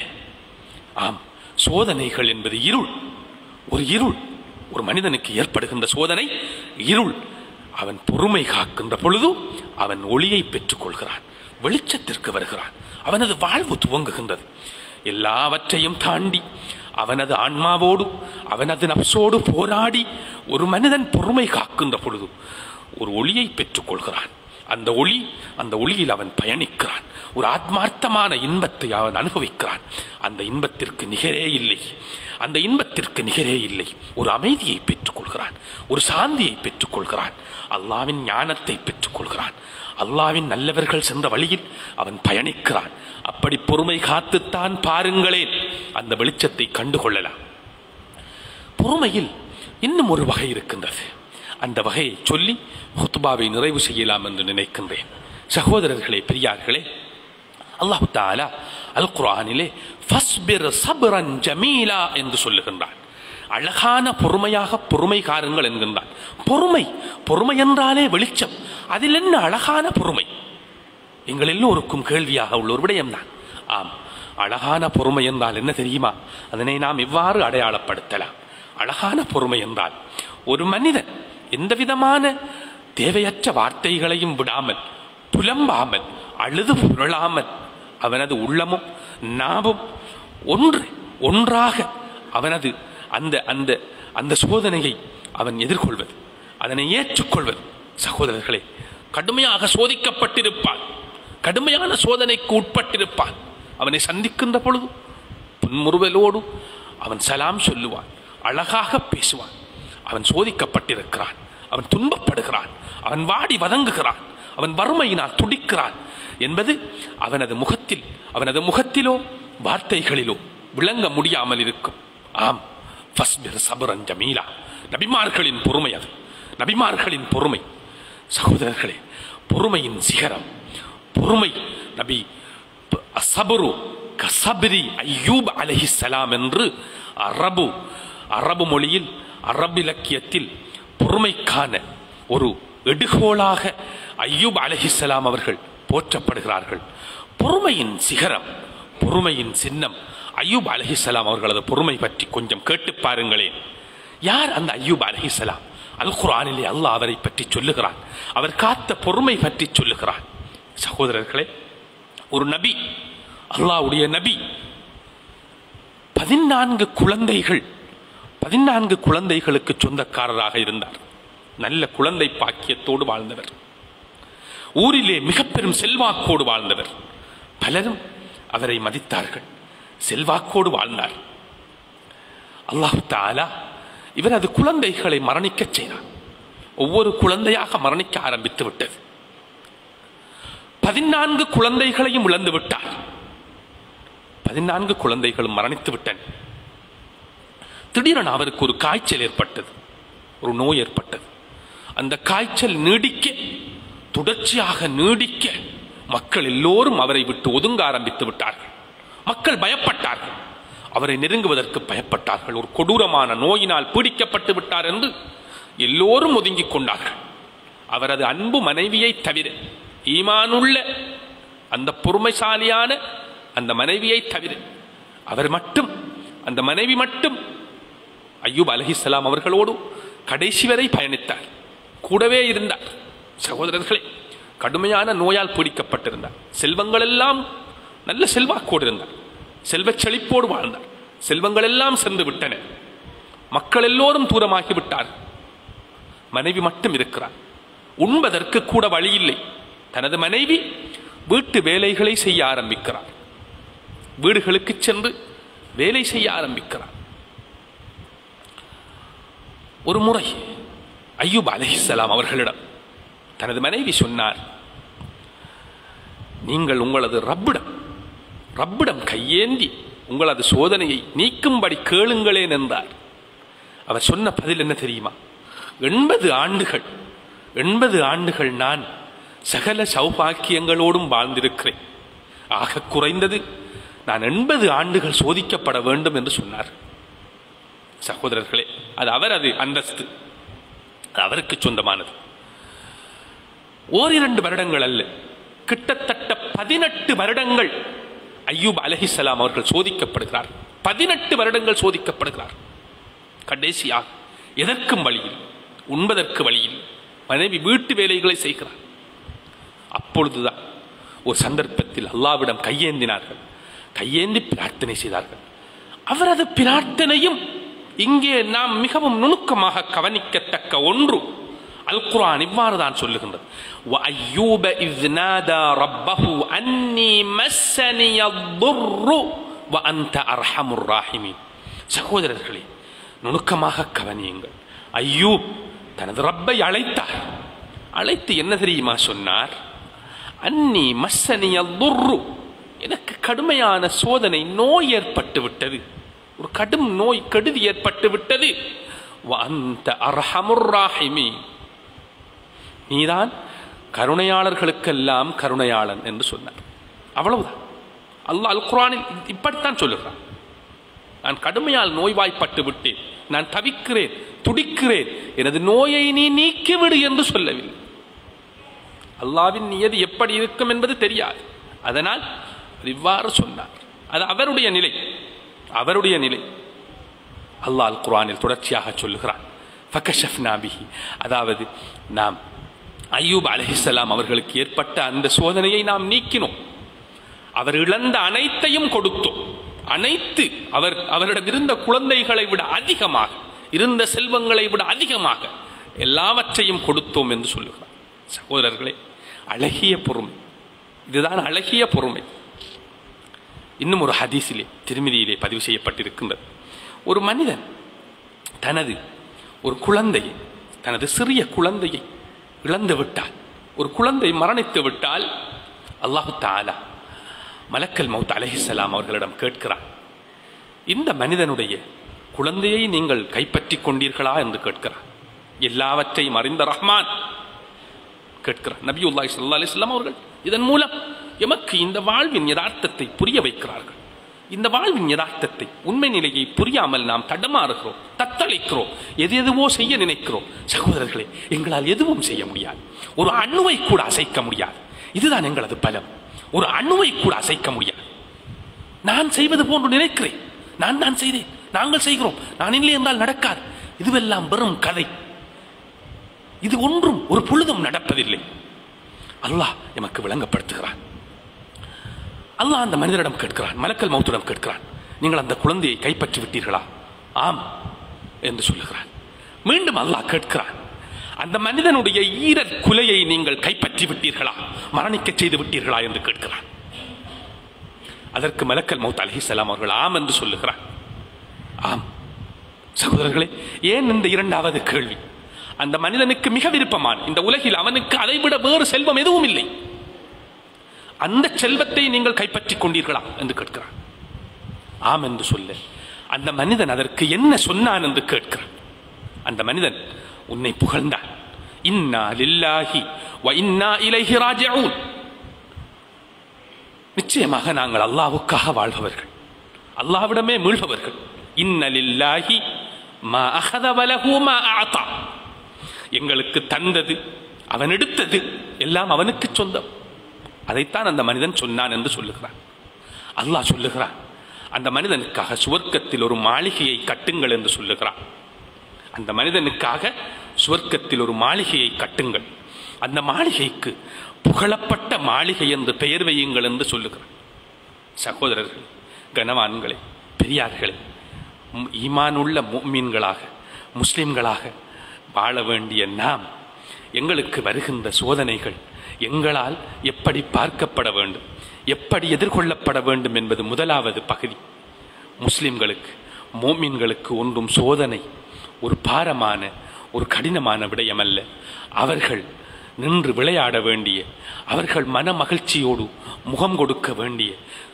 ஆம் சோதனைகள் என்பது இருள் ஒரு இருள் ஒரு மனிதனுக்கு ஏற்படுகின்ற சோதனை இருள் அவன் பொறுமை காக்கின்ற பொழுது அவன் ஒளியை பெற்றுக் கொள்கிறான் வெளிச்சத்திற்கு வருகிறான் அவனது வாழ்வு துவங்குகின்றது எல்லாவற்றையும் தாண்டி அவனது ஆன்மாவோடு அவனது நப்சோடு போராடி ஒரு மனிதன் பொறுமை காக்கின்ற பொழுது ஒரு ஒளியை பெற்றுக் கொள்கிறான் அந்த ஒளி அந்த ஒளியில் அவன் பயணிக்கிறான் ஒரு ஆத்மார்த்தமான இன்பத்தை அவன் அனுபவிக்கிறான் அந்த இன்பத்திற்கு நிகரே இல்லை அந்த இன்பத்திற்கு நிகரே இல்லை ஒரு அமைதியை பெற்றுக் கொள்கிறான் ஒரு சாந்தியை பெற்றுக் கொள்கிறான் அல்லாவின் ஞானத்தை பெற்றுக் கொள்கிறான் அல்லாவின் நல்லவர்கள் சென்ற வழியில் அவன் பயணிக்கிறான் அப்படி பொறுமை காத்துத்தான் பாருங்களேன் அந்த வெளிச்சத்தை கண்டுகொள்ளலாம் பொறுமையில் இன்னும் ஒரு வகை இருக்கின்றது அந்த வகையை சொல்லி ஹுத்பாவை நிறைவு செய்யலாம் என்று நினைக்கின்றேன் சகோதரர்களே பெரியார்களே அல்லாஹு தாலா அல் குர்ஆனிலே ஃபஸ்பிர் சப்ரன் ஜமீலா என்று சொல்லுகின்றான் அழகான பொறுமையாக பொறுமை காருங்கள் என்கின்றான் பொறுமை பொறுமை என்றாலே வெளிச்சம் அதில் என்ன அழகான பொறுமை எங்கள் எல்லோருக்கும் கேள்வியாக உள்ள ஒரு விடயம்தான் ஆம் அழகான பொறுமை என்றால் என்ன தெரியுமா அதனை நாம் எவ்வாறு அடையாளப்படுத்தலாம் அழகான பொறுமை என்றால் ஒரு மனிதன் எந்த விதமான தேவையற்ற வார்த்தைகளையும் விடாமல் புலம்பாமல் அழுது புரளாமல் அவனது உள்ளமும் நாவும் ஒன்று ஒன்றாக அவனது அந்த அந்த அந்த சோதனையை அவன் எதிர்கொள்வது அதனை ஏற்றுக்கொள்வது சகோதரர்களே கடுமையாக சோதிக்கப்பட்டிருப்பான் கடுமையான சோதனைக்கு உட்பட்டிருப்பான் அவனை சந்திக்கின்ற பொழுது புன்முறுவலோடு அவன் சலாம் சொல்லுவான் அழகாக பேசுவான் அவன் சோதிக்கப்பட்டிருக்கிறான் அவன் துன்பப்படுகிறான் அவன் வாடி வதங்குகிறான் அவன் வறுமையினால் துடிக்கிறான் என்பது அவனது முகத்தில் அவனது முகத்திலோ வார்த்தைகளிலோ விளங்க முடியாமல் இருக்கும் ஆம் ஃபஸ்பிர் சபரன் ஜமீலா நபிமார்களின் பொறுமை அது நபிமார்களின் பொறுமை சகோதரர்களே பொறுமையின் சிகரம் பொறுமை நபி அசபரு கசபரி ஐயூப் அலைஹிஸ்ஸலாம் என்று அரபு அரபு மொழியில் அரபு இலக்கியத்தில் பொறுமைக்கான ஒரு எடுகோலாக ஐயூப் அலைஹிஸ்ஸலாம் அவர்கள் போற்றப்படுகிறார்கள் பொறுமையின் சிகரம் பொறுமையின் சின்னம் ஐயூப் அலைஹிஸ்ஸலாம் அவர்களது பொறுமை பற்றி கொஞ்சம் கேட்டு பாருங்களேன் யார் அந்த ஐயூப் அலைஹிஸ்ஸலாம் அல் குர்ஆனிலே அல்லாஹ் அவரை பற்றி சொல்லுகிறான் அவர் காத்த பொறுமை பற்றி சொல்லுகிறான் சகோதரர்களே ஒரு நபி அல்லாஹ்வுடைய நபி பதினான்கு குழந்தைகள் பதினான்கு குழந்தைகளுக்கு சொந்தக்காரராக இருந்தார் நல்ல குழந்தை பாக்கியத்தோடு வாழ்ந்தவர் ஊரிலே மிக பெரும் செல்வாக்கோடு வாழ்ந்தவர் பலரும் அவரை மதித்தார்கள் செல்வாக்கோடு வாழ்ந்தார் அல்லாஹு தாலா இவரது குழந்தைகளை மரணிக்கச் செய்தார் ஒவ்வொரு குழந்தையாக மரணிக்க ஆரம்பித்து விட்டது பதினான்கு குழந்தைகளையும் இழந்து விட்டார் பதினான்கு குழந்தைகளும் மரணித்து விட்டன திடீரென அவருக்கு ஒரு காய்ச்சல் ஏற்பட்டது ஒரு நோய் ஏற்பட்டது அந்த காய்ச்சல் நீடிக்க தொடர்ச்சியாக நீடிக்க மக்கள் எல்லோரும் அவரை விட்டு ஒதுங்க ஆரம்பித்து விட்டார்கள் மக்கள் பயப்பட்டார்கள் அவரை நெருங்குவதற்கு பயப்பட்டார்கள் ஒரு கொடூரமான நோயினால் பீடிக்கப்பட்டு விட்டார் என்று எல்லோரும் ஒதுங்கிக் கொண்டார்கள் அவரது அன்பு மனைவியை தவிர ஈமானுள்ள அந்த பொறுமைசாலியான அந்த மனைவியை தவிர அவர் மட்டும் அந்த மனைவி மட்டும் ஐயூப் அலஹிஸ்லாம் அவர்களோடு கடைசி வரை பயணித்தார் கூடவே இருந்தார் சகோதரர்களே கடுமையான நோயால் பீடிக்கப்பட்டிருந்தார் செல்வங்கள் எல்லாம் நல்ல செல்வாக்கோடு இருந்தார் செல்வச் செழிப்போடு வாழ்ந்தார் செல்வங்கள் எல்லாம் சென்று விட்டன மக்கள் எல்லோரும் தூரமாகி விட்டார் மனைவி மட்டும் இருக்கிறார் உண்பதற்கு கூட வழி இல்லை தனது மனைவி வீட்டு வேலைகளை செய்ய ஆரம்பிக்கிறார் வீடுகளுக்கு சென்று வேலை செய்ய ஆரம்பிக்கிறார் ஒரு முறை ஐயூப் அலஹிசலாம் அவர்களிடம் தனது மனைவி சொன்னார் நீங்கள் உங்களது ரப்பிடம் ரப்பிடம் கையேந்தி உங்களது சோதனையை நீக்கும்படி கேளுங்களேன் என்றார் அவர் சொன்ன பதில் என்ன தெரியுமா எண்பது ஆண்டுகள் எண்பது ஆண்டுகள் நான் சகல சௌபாக்கியங்களோடும் வாழ்ந்திருக்கிறேன் ஆக குறைந்தது நான் எண்பது ஆண்டுகள் சோதிக்கப்பட வேண்டும் என்று சொன்னார் சகோதரர்களே அது அவரது அந்தஸ்து அது அவருக்கு சொந்தமானது ஓரிரண்டு வருடங்கள் அல்ல கிட்டத்தட்ட பதினெட்டு வருடங்கள் ஐயூப் அலஹிசலாம் அவர்கள் சோதிக்கப்படுகிறார் பதினெட்டு வருடங்கள் சோதிக்கப்படுகிறார் கடைசியாக எதற்கும் வழியில் உண்பதற்கு வழியில் மனைவி வீட்டு வேலைகளை செய்கிறார் அப்பொழுதுதான் ஒரு சந்தர்ப்பத்தில் அல்லாவிடம் கையேந்தினார்கள் கையேந்தி பிரார்த்தனை செய்தார்கள் அவரது பிரார்த்தனையும் இங்கே நாம் மிகவும் நுணுக்கமாக கவனிக்கத்தக்க ஒன்று அல் குர்ஆன் இவ்வாறு தான் சொல்லுகின்றது وَأَيُّوبَ إِذْ نَادَى رَبَّهُ أَنِّي مَسَّنِيَ الضُّرُّ وَأَنْتَ أَرْحَمُ الراحمين சகோதரர்களே நுணுக்கமாக கவனியுங்கள் ஐயூப் தனது ரப்பை அழைத்தார் அழைத்து என்ன தெரியுமா சொன்னார் அன்னி மஸ்ஸனிய துர்ரு எனக்கு கடுமையான சோதனை நோய் ஏற்பட்டு விட்டது ஒரு கடும் நோய் கெடுதி ஏற்பட்டு விட்டது வஅன்த அர்ஹமுர் ராஹிமீன் நீதான் கருணையாளர்களுக்கெல்லாம் கருணையாளன் என்று சொன்னார் அவ்வளவுதான் அல்லாஹ் அல் குரானில் இப்படித்தான் சொல்லுகிறான் நான் கடுமையால் நோய்வாய்ப்பட்டு விட்டேன் நான் தவிக்கிறேன் துடிக்கிறேன் எனது நோயை நீ நீக்கிவிடு என்று சொல்லவில்லை அல்லாவின் நியதி எப்படி இருக்கும் என்பது தெரியாது அதனால் அவர் இவ்வாறு சொன்னார் அது அவருடைய நிலை அவருடைய நிலை அல்லாஹ் அல் குர்ஆனில் தொடர்ச்சியாக சொல்லுகிறான் ஃபகஷஃப்னா பிஹி அதாவது நாம் ஐயூப் அலைஹிஸ்ஸலாம் அவர்களுக்கு ஏற்பட்ட அந்த சோதனையை நாம் நீக்கினோம் அவர் இழந்த அனைத்தையும் கொடுத்தோம் அனைத்து அவர் அவரிடம் இருந்த குழந்தைகளை விட அதிகமாக இருந்த செல்வங்களை விட அதிகமாக எல்லாவற்றையும் கொடுத்தோம் என்று சொல்லுகிறார் சகோதரர்களே அழகிய பொறுமை இதுதான் அழகிய பொறுமை இன்னும் ஒரு ஹதீஸிலே திருமதியிலே பதிவு செய்யப்பட்டிருக்கின்றது ஒரு மனிதன் தனது ஒரு குழந்தையை தனது சிறிய குழந்தையை இழந்து விட்டால் ஒரு குழந்தை மரணித்து விட்டால் அல்லாஹு தாலா மலக்கல் மவுத் அலஹிசலாம் அவர்களிடம் கேட்கிறார் இந்த மனிதனுடைய குழந்தையை நீங்கள் கைப்பற்றி கொண்டீர்களா என்று கேட்கிறார் எல்லாவற்றையும் அறிந்த ரஹ்மான் கேட்கிறார் நபியுல்லாஹி ஸல்லல்லாஹு அலைஹி வஸல்லம் அவர்கள் இதன் மூலம் எமக்கு இந்த வாழ்வின் யதார்த்தத்தை புரிய வைக்கிறார்கள் இந்த வாழ்வின் யதார்த்தத்தை உண்மை நிலையை புரியாமல் நாம் தடமாறுகிறோம் தத்தளிக்கிறோம் எது எதுவோ செய்ய நினைக்கிறோம் சகோதரர்களே எங்களால் எதுவும் செய்ய முடியாது ஒரு அணுவை கூட அசைக்க முடியாது இதுதான் எங்களது பலம் ஒரு அணுவை கூட அசைக்க முடியாது நான் செய்வது போன்று நினைக்கிறேன் நான் தான் செய்தேன் நாங்கள் செய்கிறோம் நான் இல்லை என்றால் நடக்காது இதுவெல்லாம் வெறும் கதை இது ஒன்றும் ஒரு பொழுதும் நடப்பதில்லை அல்லாஹ் எமக்கு விளங்கப்படுத்துகிறான் அல்லாஹ் அந்த மனிதரிடம் கேட்கிறான் மலக்கல் மௌத்திடம் கேட்கிறான் நீங்கள் அந்த குழந்தையை கைப்பற்றி விட்டீர்களா ஆம் என்று சொல்லுகிறான் மீண்டும் அல்லாஹ் கேட்கிறான் அந்த மனிதனுடைய ஈரற் குலையை நீங்கள் கைப்பற்றி விட்டீர்களா மரணிக்க செய்து விட்டீர்களா என்று கேட்கிறான் அதற்கு மலக்கல் மௌத் அலஹிசலாம் அவர்கள் ஆம் என்று சொல்லுகிறான் ஆம் சகோதரர்களே ஏன் இந்த இரண்டாவது கேள்வி அந்த மனிதனுக்கு மிக விருப்பமான இந்த உலகில் அவனுக்கு அதைவிட வேறு செல்வம் எதுவும் இல்லை அந்த செல்வத்தை நீங்கள் கைப்பற்றிக் கொண்டீர்களா என்று கேட்கிறான் ஆம் என்று சொல்ல அந்த மனிதன் அதற்கு என்ன சொன்னான் என்று கேட்கிறான் அந்த மனிதன் உன்னை புகழ்ந்தான் இன்னா லில்லாஹி வ இன்னா இலைஹி ராஜிஊன் நிச்சயமாக நாங்கள் அல்லாவுக்காக வாழ்பவர்கள் அல்லாவிடமே மீள்பவர்கள் இன்னலில்லாஹி மா அகத வலஹு மா ஆதா எங்களுக்கு தந்தது அவன் எடுத்தது எல்லாம் அவனுக்கு சொந்தம் அதைத்தான் அந்த மனிதன் சொன்னான் என்று சொல்லுகிறான் அல்லாஹ் சொல்லுகிறான் அந்த மனிதனுக்காக சுவர்க்கத்தில் ஒரு மாளிகையை கட்டுங்கள் என்று சொல்லுகிறான் அந்த மனிதனுக்காக சுவர்க்கத்தில் ஒரு மாளிகையை கட்டுங்கள் அந்த மாளிகைக்கு புகழப்பட்ட மாளிகை என்று பெயர் வையுங்கள் என்று சொல்லுகிறான் சகோதரர்கள் கனவான்களே பெரியார்களே ம்- ஈமானுள்ள மீன்களாக முஸ்லிம்களாக வாழ வேண்டிய நாம் எங்களுக்கு வருகின்ற சோதனைகள் எங்களால் எப்படி பார்க்கப்பட வேண்டும் எப்படி எதிர்கொள்ளப்பட வேண்டும் என்பது முதலாவது பகுதி முஸ்லிம்களுக்கு மோமின்களுக்கு ஒன்றும் சோதனை ஒரு பாரமான ஒரு கடினமான விடயமல்ல அவர்கள் நின்று விளையாட வேண்டிய அவர்கள் மன மகிழ்ச்சியோடு முகம் கொடுக்க வேண்டிய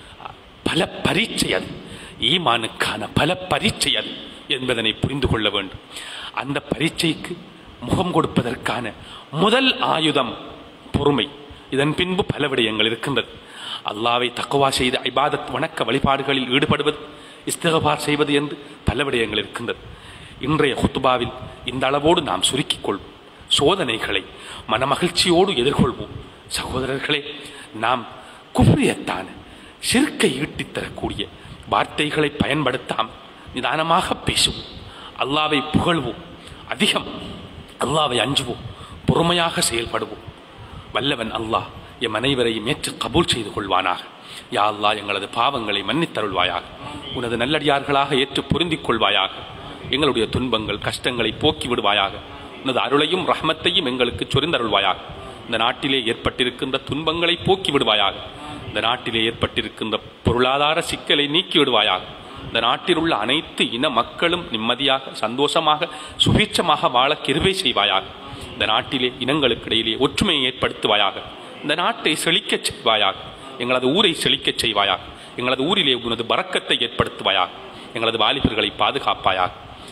பல பரீட்சை அது ஈமானுக்கான பல பரீட்சை அது என்பதனை புரிந்து கொள்ள வேண்டும் அந்த பரீட்சைக்கு முகம் கொடுப்பதற்கான முதல் ஆயுதம் பொறுமை இதன் பின்பு பல விடயங்கள் இருக்கின்றது அல்லாவை தக்குவா செய்து ஐபாதத் வணக்க வழிபாடுகளில் ஈடுபடுவது இஸ்திகபார் செய்வது என்று பல விடயங்கள் இருக்கின்றது இன்றைய ஹுத்துபாவில் இந்த அளவோடு நாம் சுருக்கிக் கொள்வோம் சோதனைகளை மனமகிழ்ச்சியோடு எதிர்கொள்வோம் சகோதரர்களே நாம் குஃப்ரியத்தான சிறுக்கை ஈட்டித் தரக்கூடிய வார்த்தைகளை பயன்படுத்தாமல் நிதானமாக பேசுவோம் அல்லாவை புகழ்வோம் அதிகம் அல்லாவை அஞ்சுவோம் பொறுமையாக செயல்படுவோம் வல்லவன் அல்லாஹ் எம் அனைவரையும் ஏற்று கபூல் செய்து கொள்வானாக யா அல்லாஹ் எங்களது பாவங்களை மன்னித்தருள்வாயாக உனது நல்லடியார்களாக ஏற்று பொருந்திக் கொள்வாயாக எங்களுடைய துன்பங்கள் கஷ்டங்களை போக்கி விடுவாயாக உனது அருளையும் ரஹ்மத்தையும் எங்களுக்கு சொரிந்தருள்வாயாக இந்த நாட்டிலே ஏற்பட்டிருக்கின்ற துன்பங்களை போக்கி விடுவாயாக இந்த நாட்டிலே ஏற்பட்டிருக்கின்ற பொருளாதார சிக்கலை நீக்கி விடுவாயாக இந்த நாட்டில் உள்ள அனைத்து இன மக்களும் நிம்மதியாக சந்தோஷமாக சுபீட்சமாக வாழ கிருபை செய்வாயாக இந்த நாட்டிலே இனங்களுக்கிடையிலே ஒற்றுமையை ஏற்படுத்துவாயாக இந்த நாட்டை செழிக்கச் செய்வாயாக எங்களது ஊரை செழிக்கச் செய்வாயாக எங்களது ஊரிலே உனது பறக்கத்தை ஏற்படுத்துவாயாக எங்களது வாலிபர்களை பாதுகாப்பாயாக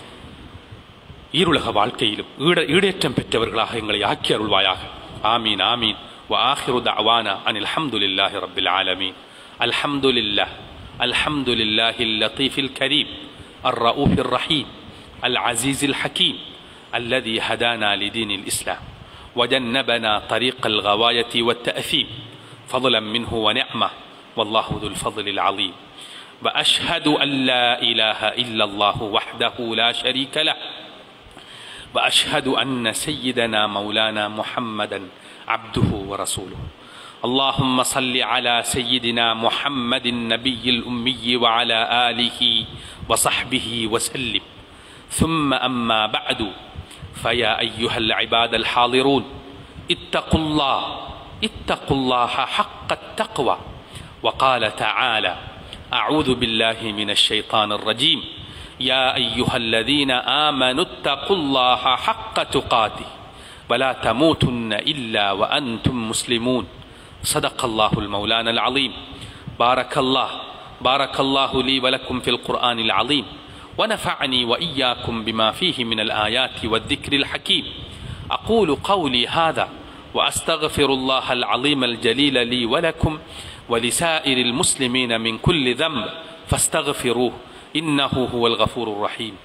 ஈருலக வாழ்க்கையிலும் ஈட ஈடேற்றம் பெற்றவர்களாக எங்களை ஆக்கி அருள்வாயாக ஆமீன் ஆமீன் وآخر دعوانا أن الحمد لله رب العالمين الحمد لله الحمد لله اللطيف الكريم الرؤوف الرحيم العزيز الحكيم الذي هدانا لدين الإسلام وجنبنا طريق الغواية والتأثيم فضلا منه ونعمة والله ذو الفضل العظيم وأشهد أن لا إله إلا الله وحده لا شريك له واشهد ان سيدنا مولانا محمدا عبده ورسوله اللهم صل على سيدنا محمد النبي الامي وعلى اله وصحبه وسلم ثم اما بعد فيا ايها العباد الحاضرون اتقوا الله اتقوا الله حق التقوى وقال تعالى اعوذ بالله من الشيطان الرجيم يا ايها الذين امنوا اتقوا الله حق تقاته ولا تموتن الا وانتم مسلمون صدق الله المولانا العظيم بارك الله بارك الله لي ولكم في القران العظيم ونفعني واياكم بما فيه من الايات والذكر الحكيم اقول قولي هذا واستغفر الله العظيم الجليل لي ولكم ولسائر المسلمين من كل ذنب فاستغفروه انه هو الغفور الرحيم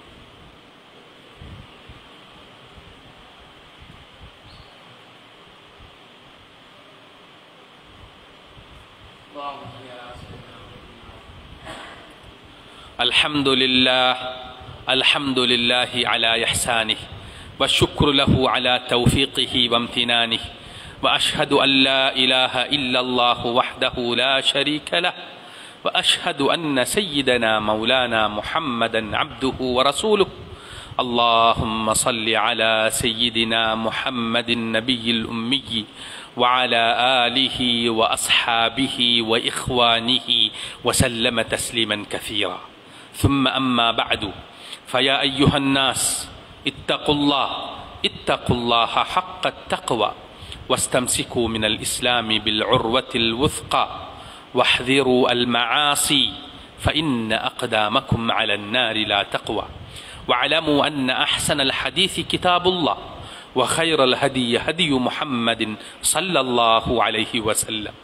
الحمد لله الحمد لله على إحسانه والشكر له على توفيقه وامتنانه وأشهد أن لا إله إلا الله وحده لا شريك له وأشهد أن سيدنا مولانا محمدا عبده ورسوله اللهم صل على سيدنا محمد النبي الأمي وعلى آله وأصحابه وإخوانه وسلم تسليما كثيرا ثم أما بعد فيا أيها الناس اتقوا الله اتقوا الله حق التقوى واستمسكوا من الإسلام بالعروة الوثقى واحذروا المعاصي فإن أقدامكم على النار لا تقوى واعلموا أن أحسن الحديث كتاب الله وخير الهدي هدي محمد صلى الله عليه وسلم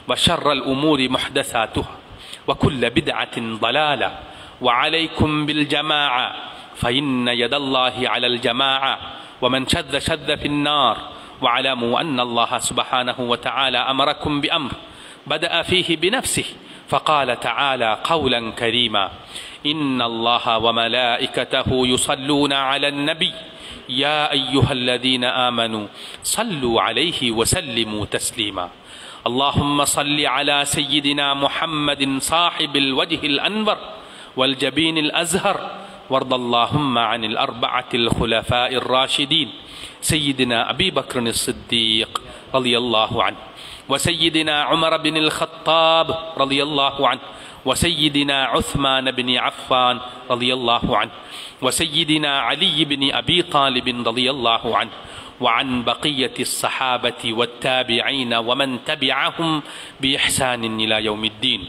وشر الأمور محدثاتها وكل بدعة ضلالة وعليكم بالجماعة فإن يد الله على الجماعة ومن شذ شذ في النار واعلموا أن الله سبحانه وتعالى أمركم بأمر بدأ فيه بنفسه فقال تعالى قولا كريما إن الله وملائكته يصلون على النبي يا أيها الذين آمنوا صلوا عليه وسلموا تسليما اللهم صل على سيدنا محمد صاحب الوجه الأنور والجبين الأزهر وارض اللهم عن الأربعة الخلفاء الراشدين سيدنا أبي بكر الصديق رضي الله عنه وسيدنا عمر بن الخطاب رضي الله عنه وسيدنا عثمان بن عفان رضي الله عنه وسيدنا علي بن أبي طالب رضي الله عنه وعن بقية الصحابة والتابعين ومن تبعهم بإحسان إلى يوم الدين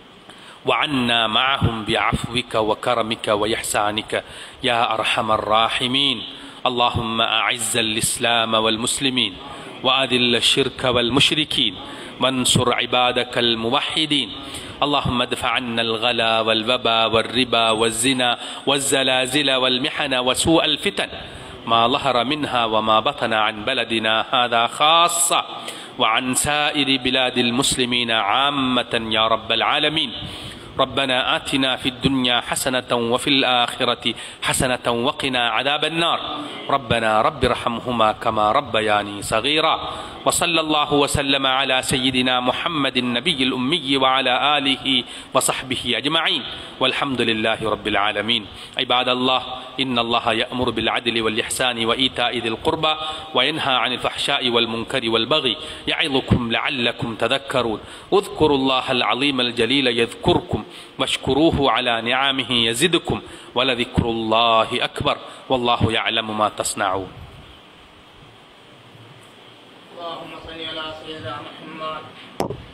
وعنا معهم بعفوك وكرمك وإحسانك يا أرحم الراحمين اللهم أعز الإسلام والمسلمين وأذل الشرك والمشركين وانصر عبادك الموحدين اللهم ادفع عنا الغلا والوبا والربا والزنا والزلازل والمحن وسوء الفتن ما ظهر منها وما بطن عن بلدنا هذا خاصة وعن سائر بلاد المسلمين عامة يا رب العالمين ربنا آتنا في الدنيا حسنة وفي الآخرة حسنة وقنا عذاب النار ربنا رب ارحمهما كما ربياني صغيرا وصلى الله وسلم على سيدنا محمد النبي الأمي وعلى آله وصحبه أجمعين والحمد لله رب العالمين عباد الله إن الله يأمر بالعدل والإحسان وإيتاء ذي القربى وينهى عن الفحشاء والمنكر والبغي يعظكم لعلكم تذكرون اذكروا الله العظيم الجليل يذكركم واشكروه على نعمه يزدكم ولذكر الله أكبر والله يعلم ما تصنعون اللهم صل على سيدنا محمد